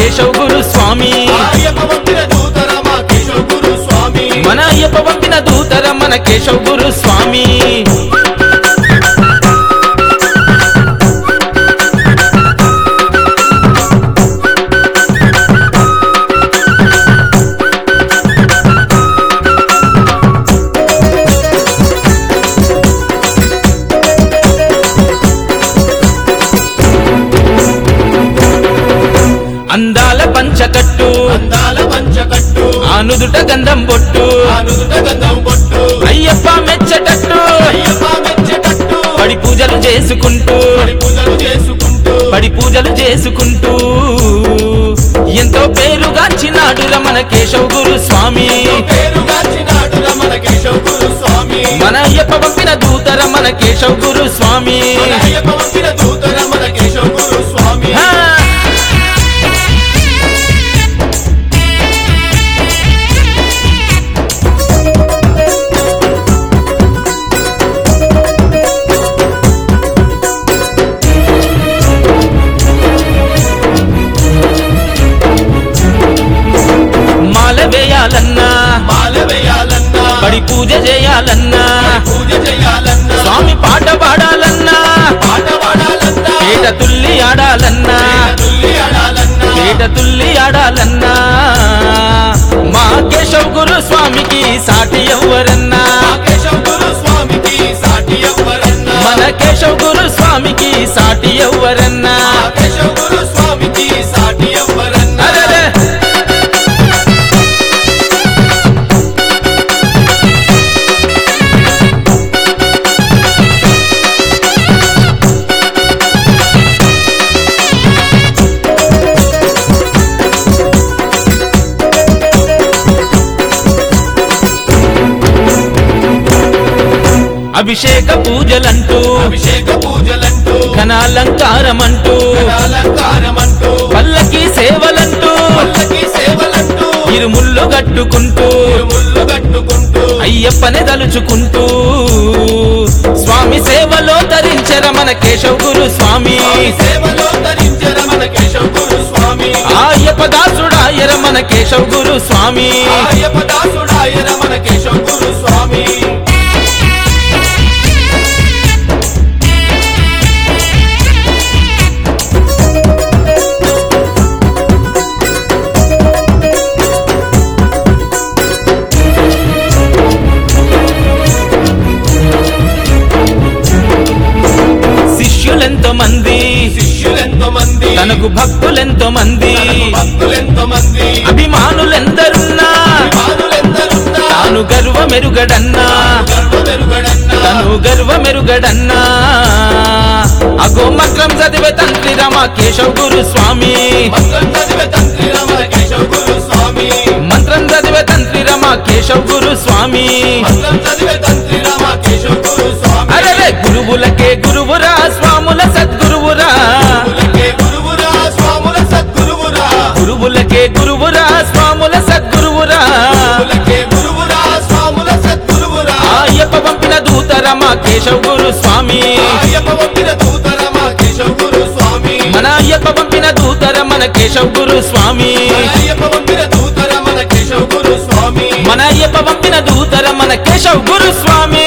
కేశవ్ గురు స్వామి అయ్యప్ప పంపిన దూతర మా కేశవ గురు స్వామి మన అయ్యప్ప పంపిన దూతర మన కేశవ్ గురు స్వామి అందాల పంచకట్టు అందాల పంచకట్టు ఆనుదుట గంధం బొట్టు అనుదుట గంధం పొట్టు అయ్యప్ప మెచ్చటట్టు అయ్యప్ప మెచ్చటట్టు పడి పూజలు చేసుకుంటూ పడి పూజలు చేసుకుంటూ పడి పూజలు చేసుకుంటూ ఎంతో పేరుగాంచినాడు రమణ కేశవ్ గురు స్వామి పేరు గాంచినాడు రమణ కేశవ గురు స్వామి మన అయ్యప్ప పంపిన దూత రమణ కేశవ్ గురు స్వామి మన అయ్యప్ప పంపిన దూతర మన కేశవ గురు స్వామి హా! మాల వేయాలన్నా మాల వేయాలన్నా పడి పూజ చేయాలన్నా పూజ చేయాలన్నా స్వామి పాట పాడాలన్నా పాట పాడాలన్నా పేట తుల్లి ఆడాలన్నా తుల్లి ఆడాలన్నా పేట తుల్లి ఆడాలన్నా మా కేశవ్ గురు స్వామికి సాటి ఎవ్వరన్నా మా కేశవ గురు స్వామికి సాటి ఎవ్వరన్నా మన కేశవ్ గురు స్వామికి సాటి ఎవ్వరన్నా మా కేశవ గురు స్వామికి సాటి ఎవ్వరన్నా అరెరే! అభిషేక పూజలంటూ అభిషేక పూజలంటూ ఘనాలంకారమంటూ అలంకారమంటూ పల్లకి సేవలంటూ పల్లకి సేవలంటూ ఇరుముళ్ళు కట్టుకుంటూ ముళ్ళు కట్టుకుంటూ అయ్యప్పని తలుచుకుంటూ స్వామి సేవలో ధరించర మన కేశవ్ గురు స్వామి స్వామి సేవలో ధరించర మన కేశవ గురు స్వామి ఆ అయ్యప్ప దాసుడాయర మన కేశవ్ గురు స్వామి అయ్యప్ప దాసుడాయన మన కేశవ గురు స్వామి శిష్యులెంతో మంది శిష్యులెంతో మంది తనకు భక్తులెంతో మంది తనకు భక్తులెంతో మంది అభిమానులెందరున్నా అభిమానులెందరున్నా తాను గర్వమెరుగడన్నా గర్వమెరుగడన్నా తను గర్వమెరుగడన్నా అగో మంత్రం చదివే తంత్రి రమ కేశవ్ గురు స్వామి మంత్రం చదివే తంత్రి రమణ కేశవ గురు స్వామి మంత్రం చదివే తంత్రి రమ కేశవ్ గురు స్వామి మంత్రం చదివే తంత్రి రమ కేశవ గురు స్వామి అరే గురువులకే గురువురా స్వాముల సద్గురువురా గురువులకే గురువురా స్వాముల సద్గురువురా గురువులకే గురువురా స్వాముల సద్గురువురా గురువులకే గురువురా స్వాముల సద్గురువురా ఆ అయ్యప్ప పంపిన దూతరమ కేశవ్ గురు స్వామి అయ్యప్ప పంపిన దూతర మా కేశవ గురు స్వామి మన అయ్యప్ప పంపిన దూతర మన కేశవ్ గురు స్వామి అయ్యప్ప పంపిన దూతర మన కేశవ గురు స్వామి మన అయ్యప్ప పంపిన దూతర మన కేశవ్ గురు స్వామి